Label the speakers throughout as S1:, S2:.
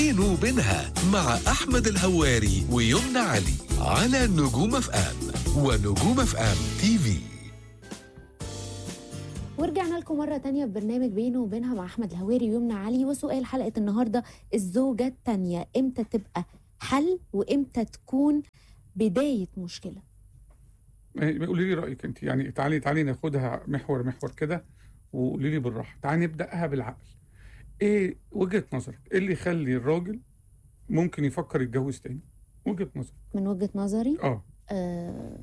S1: بينه وبينها مع أحمد الهواري ويمنى علي على نجوم اف ام ونجوم اف ام تي في
S2: ورجعنا لكم مرة تانية في برنامج بينه وبينها مع أحمد الهواري ويمنى علي وسؤال حلقة النهاردة الزوجة التانية إمتى تبقى حل وإمتى تكون بداية مشكلة
S3: قولي لي رايك انت يعني تعالي تعالي ناخدها محور محور كده وقولي لي بالراحه تعالي نبداها بالعقل ايه وجهه نظرك ايه اللي يخلي الراجل ممكن يفكر يتجوز تاني وجهه نظرك
S2: من وجهة نظري
S3: اه
S2: آه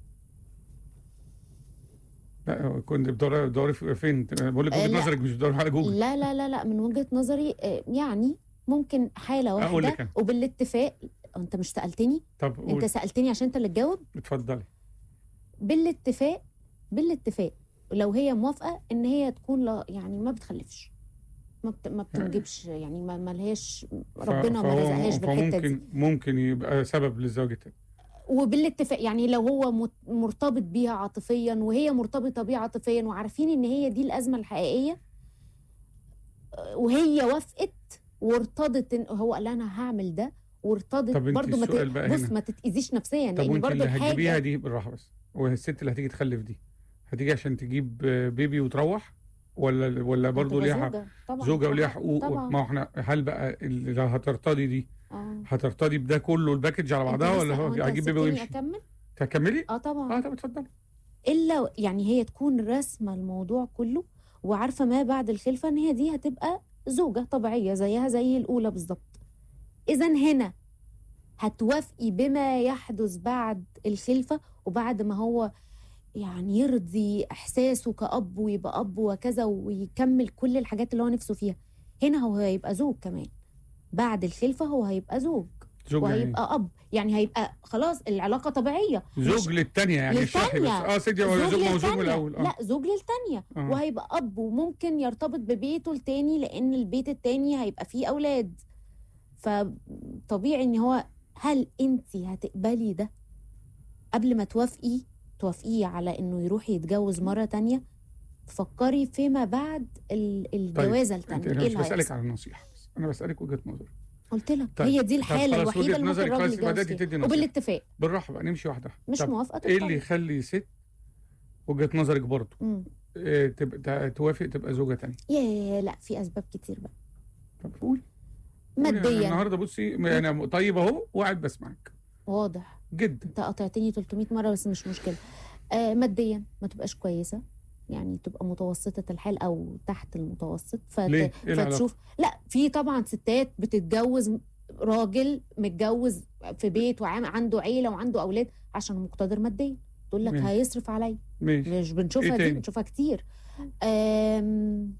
S3: لا كنت بتدوري بتدوري في- فين بقول لك
S2: آه،
S3: وجهه
S2: لا.
S3: نظرك مش بتدوري على جوجل
S2: لا لا لا لا من وجهة نظري آه يعني ممكن حالة
S3: أقول لك
S2: واحدة
S3: أنا.
S2: وبالاتفاق أنت مش سألتني
S3: طب
S2: أنت
S3: قولي
S2: سألتني عشان أنت اللي تجاوب
S3: اتفضلي
S2: بالاتفاق بالاتفاق لو هي موافقة إن هي تكون لا يعني ما بتخلفش ما بت... ما بتنجبش يعني ما ما لهاش
S3: ف-
S2: ربنا ما
S3: فهو-
S2: رزقهاش بالحته دي
S3: فممكن ممكن يبقى سبب للزواج التاني
S2: وبالاتفاق يعني لو هو مت- مرتبط بيها عاطفيا وهي مرتبطه بيه عاطفيا وعارفين ان هي دي الازمه الحقيقيه آه، وهي وافقت وارتضت إن هو قال انا هعمل ده وارتضت
S3: طب انت
S2: برضه ما ت-
S3: السؤال بقى
S2: بص
S3: هنا.
S2: ما تتاذيش نفسيا
S3: طب
S2: لان
S3: وانت
S2: برضه
S3: اللي هتجيبيها
S2: الحاجه
S3: دي بالراحه بس والست اللي هتيجي تخلف دي هتيجي عشان تجيب بيبي وتروح ولا ولا برضه
S2: هتبقى
S3: ليها حق
S2: زوجة طبعا
S3: زوجة وليها
S2: طبعاً،
S3: حقوق
S2: طبعا
S3: ما هو احنا هل بقى اللي لو هترتضي دي
S2: اه
S3: هترتضي بده كله الباكج على
S2: انت
S3: بعضها
S2: لسه-
S3: ولا هو
S2: هو انت
S3: هجيب بيبي
S2: سبتني
S3: ويمشي
S2: اكمل
S3: تكملي
S2: اه طبعا
S3: اه طب اتفضلي
S2: الا يعني هي تكون راسمه الموضوع كله وعارفه ما بعد الخلفه ان هي دي هتبقى زوجه طبيعيه زيها زي الاولى بالظبط اذا هنا هتوافقي بما يحدث بعد الخلفه وبعد ما هو يعني يرضي احساسه كاب ويبقى اب وكذا ويكمل كل الحاجات اللي هو نفسه فيها هنا هو هيبقى زوج كمان بعد الخلفه هو هيبقى زوج
S3: زوج يعني
S2: وهيبقى اب يعني هيبقى خلاص العلاقه طبيعيه
S3: زوج للتانية يعني اشرحي بس
S2: للتانية.
S3: اه سيدي هو زوج موجود من
S2: للتانية.
S3: الاول اه
S2: لا زوج للتانية
S3: آه.
S2: وهيبقى اب وممكن يرتبط ببيته التاني لان البيت التاني هيبقى فيه اولاد فطبيعي ان هو هل انت هتقبلي ده قبل ما توافقي توافقيه على انه يروح يتجوز مره تانية فكري فيما بعد ال- الجوازه
S3: انت
S2: التانية
S3: انا
S2: ايه
S3: مش
S2: اللي
S3: بسالك
S2: هيحصل
S3: على النصيحه بس انا بسالك وجهه نظري
S2: قلت لك
S3: طيب.
S2: هي دي
S3: طب
S2: الحاله
S3: خلاص،
S2: الوحيده
S3: وجهة
S2: اللي ممكن
S3: نظرك
S2: الراجل
S3: خلاص،
S2: يتجوز
S3: بدأتي
S2: فيها
S3: تدي نصيحة.
S2: وبالاتفاق
S3: بالراحه بقى نمشي واحده واحدة.
S2: مش
S3: طب
S2: موافقه
S3: ايه اللي
S2: تتطلق.
S3: يخلي ست وجهه نظرك برضه
S2: مم.
S3: اه تبقى توافق تبقى زوجه تانية
S2: ياه لا في اسباب كتير بقى
S3: طب قولي قولي. أنا
S2: ماديا
S3: النهارده بصي انا طيب اهو وقاعد بسمعك
S2: واضح
S3: جدا
S2: انت قطعتني 300 مره بس مش مشكله آه ماديا ما تبقاش كويسه يعني تبقى متوسطه الحال او تحت المتوسط فت...
S3: ليه؟ إيه العلاقة؟
S2: فتشوف لا في طبعا ستات بتتجوز راجل متجوز في بيت وعام عنده عيله وعنده اولاد عشان مقتدر ماديا تقول لك
S3: ماشي.
S2: هيصرف عليا
S3: ماشي
S2: مش بنشوفها
S3: إيه
S2: دي
S3: تاني؟
S2: بنشوفها كتير آم...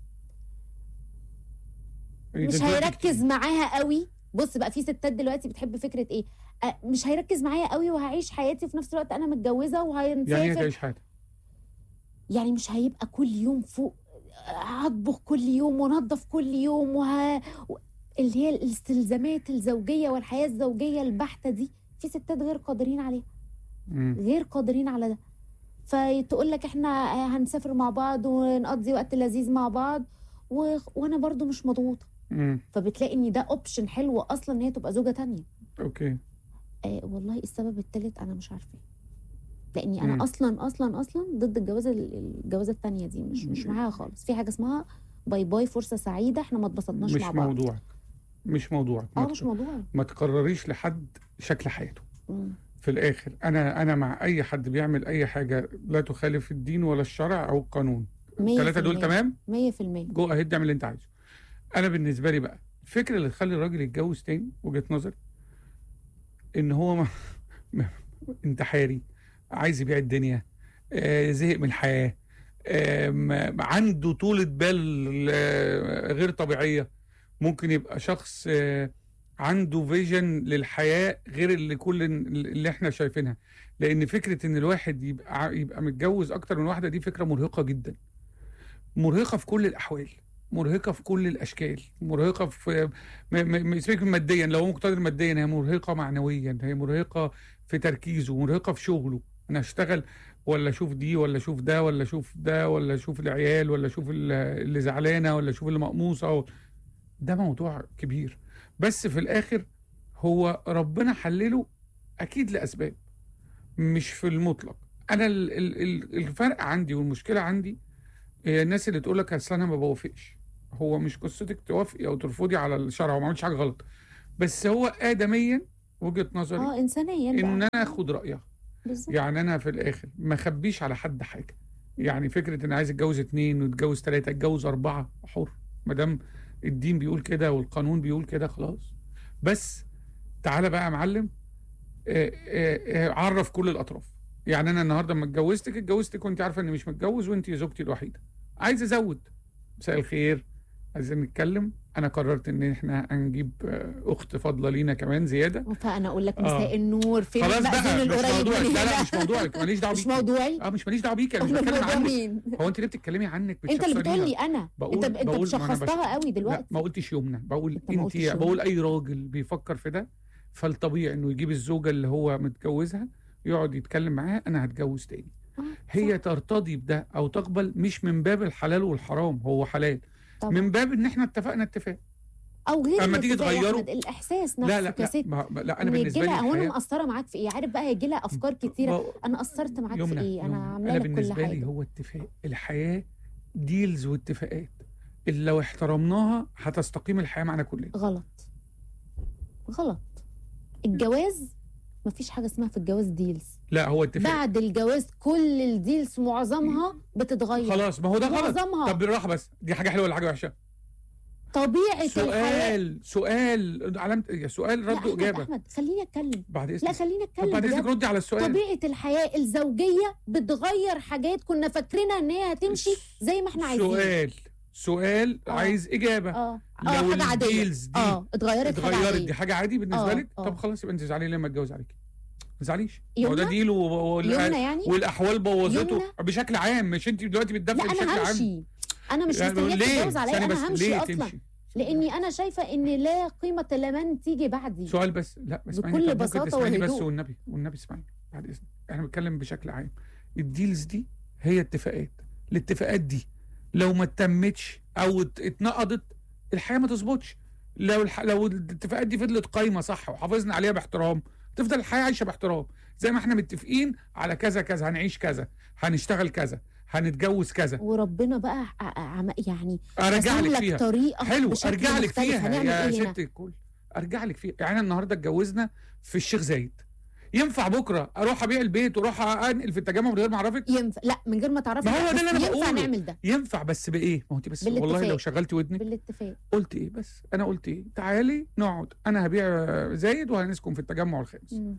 S3: إيه
S2: مش
S3: ده دلوقتي
S2: هيركز
S3: كتير.
S2: معاها قوي بص بقى في ستات دلوقتي بتحب فكره ايه أه مش هيركز معايا قوي وهعيش حياتي وفي نفس الوقت انا متجوزه وهنسافر
S3: يعني ايه
S2: يعني,
S3: تعيش حياتك
S2: يعني مش هيبقى كل يوم فوق هطبخ كل يوم وانضف كل يوم وه... و- اللي هي الاستلزامات الزوجيه والحياه الزوجيه البحته دي في ستات غير قادرين عليها
S3: مم.
S2: غير قادرين على ده فتقول لك احنا هنسافر مع بعض ونقضي وقت لذيذ مع بعض و... وانا برضو مش مضغوطه
S3: مم.
S2: فبتلاقي ان ده اوبشن حلو اصلا ان هي تبقى زوجه تانية
S3: اوكي
S2: آه والله السبب التالت انا مش عارفه لاني انا
S3: مم.
S2: اصلا اصلا اصلا ضد الجوازه الجوازه التانية دي مش مش معاها خالص في حاجه اسمها باي باي فرصه سعيده احنا ما اتبسطناش
S3: مش
S2: مع بعض
S3: موضوعك مش موضوعك
S2: اه
S3: ما
S2: مش
S3: تق-
S2: موضوع
S3: ما تقرريش لحد شكل حياته
S2: مم.
S3: في الاخر انا انا مع اي حد بيعمل اي حاجه لا تخالف الدين ولا الشرع او القانون
S2: مية
S3: الثلاثه
S2: في
S3: دول
S2: المية.
S3: تمام
S2: مية في المية
S3: جو اهيد اعمل اللي انت عايزه انا بالنسبه لي بقى الفكره اللي تخلي الراجل يتجوز تاني وجهه نظري ان هو ما ما- انتحاري عايز يبيع الدنيا آه، زهق من الحياه آه، ما- عنده طولة بال آه، غير طبيعيه ممكن يبقى شخص آه، عنده فيجن للحياه غير اللي كل اللي احنا شايفينها لان فكره ان الواحد يبقى ع- يبقى متجوز اكتر من واحده دي فكره مرهقه جدا مرهقه في كل الاحوال مرهقه في كل الاشكال مرهقه في م- م- م- سيبك من ماديا لو هو مقتدر ماديا هي مرهقه معنويا هي مرهقه في تركيزه مرهقه في شغله انا اشتغل ولا اشوف دي ولا اشوف ده ولا اشوف ده ولا اشوف العيال ولا اشوف ال- اللي زعلانه ولا اشوف اللي مقموصه و... ده موضوع كبير بس في الاخر هو ربنا حلله اكيد لاسباب مش في المطلق انا ال- ال- ال- الفرق عندي والمشكله عندي هي الناس اللي تقول لك اصل انا ما بوافقش هو مش قصتك توافقي او ترفضي على الشرع هو ما عملش حاجه غلط بس هو ادميا وجهه نظري
S2: اه انسانيا بقى.
S3: ان انا اخد رايها
S2: بالظبط
S3: يعني انا في الاخر ما اخبيش على حد حاجه يعني فكره ان عايز اتجوز اتنين واتجوز تلاته اتجوز اربعه حر ما دام الدين بيقول كده والقانون بيقول كده خلاص بس تعالى بقى يا معلم آه، آه، آه، عرف كل الاطراف يعني انا النهارده لما اتجوزتك اتجوزتك وانت عارفه اني مش متجوز وانت زوجتي الوحيده عايز ازود مساء الخير عايزين نتكلم انا قررت ان احنا هنجيب آه، اخت فاضله لينا كمان زياده
S2: فانا اقول لك
S3: آه.
S2: مساء النور فين
S3: خلاص
S2: المأذون
S3: بقى مش
S2: القريب
S3: موضوعك
S2: من
S3: لا لا
S2: هنا؟
S3: مش موضوعك ماليش دعوه
S2: مش
S3: بيكي
S2: موضوعي
S3: اه مش ماليش دعوه بيكي انا مش
S2: أمال
S3: بتكلم
S2: موضوع
S3: عنك
S2: مين
S3: هو انت ليه بتتكلمي عنك
S2: انت اللي
S3: بتشخصنيها؟
S2: بتقول لي انا
S3: بقول-
S2: انت انت
S3: بقول- ما أنا
S2: بتشخصتها قوي
S3: لا
S2: دلوقتي
S3: ما قلتش يمنى بقول
S2: أنت ما
S3: انت
S2: قلتش يمنى.
S3: بقول اي راجل بيفكر في ده فالطبيعي انه يجيب الزوجه اللي هو متجوزها يقعد يتكلم معاها انا هتجوز تاني
S2: آه،
S3: هي
S2: صح.
S3: ترتضي بده او تقبل مش من باب الحلال والحرام هو حلال
S2: طبعا.
S3: من باب ان احنا اتفقنا اتفاق
S2: او غير
S3: أما تيجي
S2: الاتفاق يا
S3: تغيره-
S2: أحمد، الاحساس
S3: لا
S2: نفسه
S3: لا لا,
S2: كست
S3: ما لا انا
S2: إن
S3: بالنسبه لي
S2: يجيلها- هو انا
S3: الحياه
S2: مقصره معاك في ايه عارف بقى هيجي لها افكار كتيره
S3: ما-
S2: انا قصرت معاك في
S3: يمنى
S2: ايه انا
S3: يمنى.
S2: عامله
S3: انا
S2: لك كل
S3: بالنسبه لي
S2: حاجه
S3: هو اتفاق الحياه ديلز واتفاقات اللي لو احترمناها هتستقيم الحياه معنا كلنا
S2: غلط غلط الجواز مفيش حاجه اسمها في الجواز ديلز
S3: لا هو اتفاق
S2: بعد الجواز كل الديلز معظمها بتتغير
S3: خلاص ما هو ده غلط
S2: معظمها
S3: طب بالراحه بس دي حاجه حلوه ولا حاجه وحشه
S2: طبيعه الحياه
S3: سؤال سؤال علامه سؤال
S2: لا
S3: رد
S2: احمد
S3: واجابه
S2: احمد خليني اتكلم
S3: بعد
S2: لا
S3: اذنك
S2: خليني
S3: طب
S2: اتكلم
S3: بعد اذنك
S2: بجد.
S3: ردي على السؤال
S2: طبيعه الحياه الزوجيه بتغير حاجات كنا فاكرينها ان هي هتمشي زي ما احنا عايزين
S3: سؤال سؤال
S2: آه.
S3: عايز اجابه
S2: اه
S3: لو
S2: اه حاجه عاديه
S3: الديلز دي
S2: اه اتغيرت حاجه
S3: اتغيرت
S2: عاديه
S3: دي حاجه عادي بالنسبه
S2: آه،
S3: لك
S2: آه.
S3: طب خلاص يبقى انت زعلانه لما اتجوز عليكي ما تزعليش هو ده
S2: يمنى؟
S3: ديل و- و-
S2: يمنى يعني
S3: والاحوال بوظته
S2: يمنى؟
S3: بشكل عام مش انت دلوقتي
S2: لا
S3: بتدافعي بشكل
S2: انا
S3: عام
S2: همشي انا مش
S3: يعني
S2: مستنياك
S3: ليه؟
S2: تتجوز عليا
S3: ثانية بس،
S2: انا همشي
S3: ليه
S2: اصلا
S3: تمشي؟
S2: لاني انا شايفه ان لا قيمه لمن تيجي بعدي
S3: سؤال بس لا اسمعيني
S2: بكل
S3: طب ممكن
S2: بساطة
S3: تسمعيني بس
S2: وهدوء.
S3: والنبي والنبي اسمعيني بعد اذنك احنا بنتكلم بشكل عام الديلز دي هي اتفاقات الاتفاقات دي لو ما تمتش او ات- اتنقضت الحياه ما تظبطش لو الح... لو الاتفاقات دي فضلت قايمه صح وحافظنا عليها باحترام تفضل الحياه عايشه باحترام زي ما احنا متفقين على كذا كذا هنعيش كذا هنشتغل كذا هنتجوز كذا
S2: وربنا بقى ع- عم- يعني
S3: ارجع
S2: رسم
S3: لك
S2: لك
S3: فيها
S2: طريقه
S3: حلو
S2: بشكل
S3: ارجع لك
S2: مختلف.
S3: فيها
S2: هنعمل
S3: يا
S2: ايه هنا
S3: ست الكل ارجع لك فيها يعني أنا النهارده اتجوزنا في الشيخ زايد ينفع بكره اروح ابيع البيت واروح انقل في التجمع من غير ما اعرفك
S2: ينفع لا من غير ما تعرفي
S3: ما هو
S2: لا،
S3: ده اللي
S2: بس
S3: أنا
S2: ينفع
S3: بقوله.
S2: نعمل ده
S3: ينفع بس بايه ما هو انت بس والله
S2: بالاتفاق.
S3: لو شغلتي ودنك
S2: بالاتفاق
S3: قلت ايه بس انا قلت ايه تعالي نقعد انا هبيع زايد وهنسكن في التجمع الخامس
S2: مم.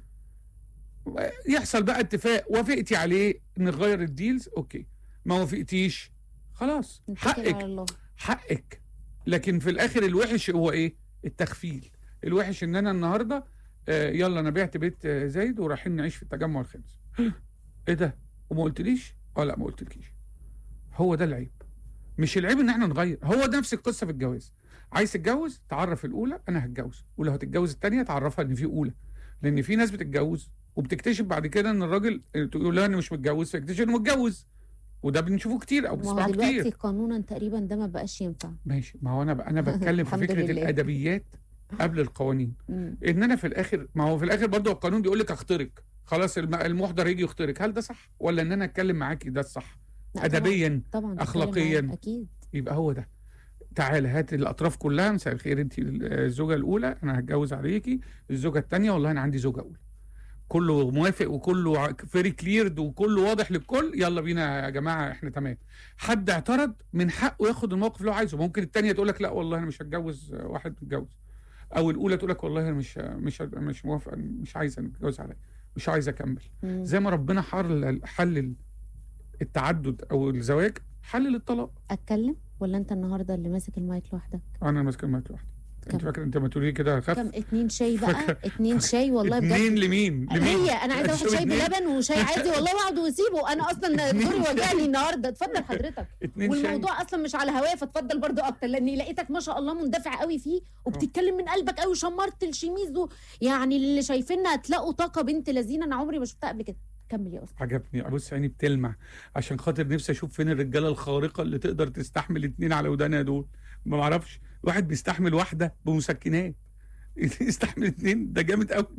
S3: يحصل بقى اتفاق وافقتي عليه نغير الديلز اوكي ما وافقتيش خلاص
S2: نتكل
S3: حقك
S2: على الله
S3: حقك لكن في الاخر الوحش هو ايه التخفيل الوحش ان انا النهارده آه يلا انا بعت بيت آه زايد ورايحين نعيش في التجمع الخامس ايه ده وما قلتليش اه لا ما قلتلكيش هو ده العيب مش العيب ان احنا نغير هو ده نفس القصه في الجواز عايز تتجوز تعرف الاولى انا هتجوز ولو هتتجوز الثانيه تعرفها ان في اولى لان في ناس بتتجوز وبتكتشف بعد كده ان الراجل تقول لها انا مش متجوز فيكتشف انه متجوز وده بنشوفه كتير او
S2: ما
S3: بنسمعه
S2: هو
S3: كتير
S2: دلوقتي قانونا تقريبا ده ما بقاش ينفع
S3: ماشي ما هو انا ب... انا بتكلم في
S2: الحمد
S3: فكره
S2: لله.
S3: الادبيات قبل القوانين
S2: مم.
S3: ان انا في الاخر ما هو في الاخر برضه القانون بيقول لك اخترق خلاص الم- المحضر يجي يخترق هل ده صح ولا ان انا اتكلم معاكي ده الصح
S2: لا،
S3: ادبيا
S2: طبعا طبعا تتكلم
S3: أخلاقياً.
S2: معاك، اكيد
S3: يبقى هو ده تعالى هات الاطراف كلها مساء الخير انت الزوجه الاولى انا هتجوز عليكي الزوجه الثانيه والله انا عندي زوجه اولى كله موافق وكله فيري كليرد وكله واضح للكل يلا بينا يا جماعه احنا تمام حد اعترض من حقه ياخد الموقف اللي هو عايزه ممكن الثانيه تقول لك لا والله انا مش هتجوز واحد متجوز او الاولى تقول لك والله انا مش مش مش موافقه مش عايزه نتجوز عليا مش عايزه اكمل
S2: مم.
S3: زي ما ربنا حل حلل التعدد او الزواج حلل الطلاق
S2: اتكلم ولا انت النهارده اللي ماسك المايك لوحدك
S3: انا ماسك المايك لوحدي انت
S2: كم؟
S3: فاكر انت ما تقولي كده خف
S2: كم اتنين شاي بقى
S3: فاكرة-
S2: اتنين شاي والله
S3: اتنين
S2: بجد
S3: لمين لمين
S2: هي انا عايزه واحد
S3: شو
S2: شاي
S3: اتنين؟
S2: بلبن وشاي عادي والله واقعد واسيبه انا اصلا
S3: اتنين
S2: دوري
S3: شاي.
S2: وجعني النهارده اتفضل حضرتك
S3: اتنين شاي
S2: والموضوع اصلا مش على هواه فاتفضل برضو اكتر لاني لقيتك ما شاء الله مندفع قوي فيه وبتتكلم من قلبك قوي وشمرت الشميز و... يعني اللي شايفينها هتلاقوا طاقه بنت لذينه انا عمري ما شفتها قبل كده كمل يا استاذ
S3: عجبني ابص عيني بتلمع عشان خاطر نفسي اشوف فين الرجاله الخارقه اللي تقدر تستحمل اتنين على ودانها دول ما اعرفش واحد بيستحمل واحده بمسكنات يستحمل اتنين ده جامد قوي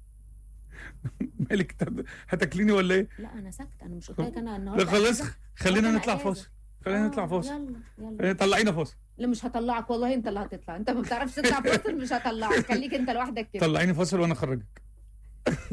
S3: مالك طب هتاكليني ولا ايه؟
S2: لا انا ساكته انا مش قلت لك انا
S3: لا
S2: النهارده
S3: خلاص
S2: أجازة؟
S3: خلينا
S2: أنا
S3: نطلع
S2: أجازة.
S3: فاصل خلينا
S2: آه،
S3: نطلع فاصل
S2: يلا يلا
S3: خلينا- طلعينا فاصل
S2: لا مش هطلعك والله انت اللي هتطلع انت ما بتعرفش تطلع فاصل مش هطلعك خليك انت لوحدك كده
S3: طلعيني فاصل وانا اخرجك